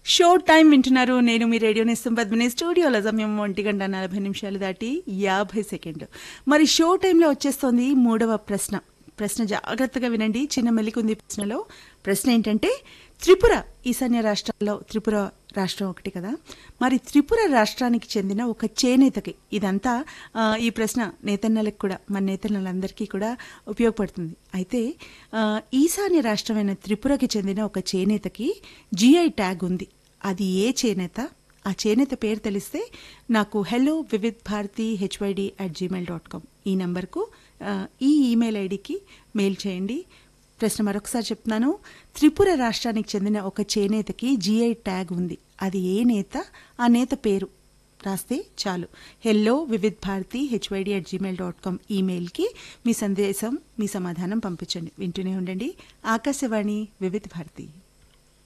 show time వింటున్నారు నేను మీ radio నిస్తం Padmini స్టూడియోలో సమయం ఒంటి గంట నలభై నిమిషాలు దాటి యాభై సెకండ్ మరి షో టైంలో వచ్చేస్తోంది మూడవ ప్రశ్న ప్రశ్న జాగ్రత్తగా వినండి చిన్న మెల్లికుంది ప్రశ్నలో ప్రశ్న ఏంటంటే త్రిపుర ఈశాన్య రాష్ట్రాల్లో త్రిపుర రాష్ట్రం ఒకటి కదా మరి త్రిపుర రాష్ట్రానికి చెందిన ఒక చేనేతకి ఇదంతా ఆ, ఈ ప్రశ్న నేతన్నలకు కూడా మన నేతన్నలందరికీ కూడా ఉపయోగపడుతుంది అయితే ఆ, ఈశాన్య రాష్ట్రమైన త్రిపురకి చెందిన ఒక చేనేతకి జిఐ ట్యాగ్ ఉంది అది ఏ చేనేత ఆ చేనేత పేరు తెలిస్తే నాకు hello Vividh Bharati HYD at Gmail dot com ఈ నంబర్కు ఆ, ఈ ఈమెయిల్ ఐడికి మెయిల్ చేయండి ప్రశ్న మరొకసారి చెప్తున్నాను త్రిపుర రాష్ట్రానికి చెందిన ఒక చేనేతకి జిఐ ట్యాగ్ ఉంది అది ఏ నేత ఆ నేత పేరు రాస్తే చాలు hello Vividh Bharati HYD at Gmail dot com ఈమెయిల్కి మీ సందేశం మీ సమాధానం పంపించండి వింటూనే ఉండండి ఆకాశవాణి వివిధ్ భారతి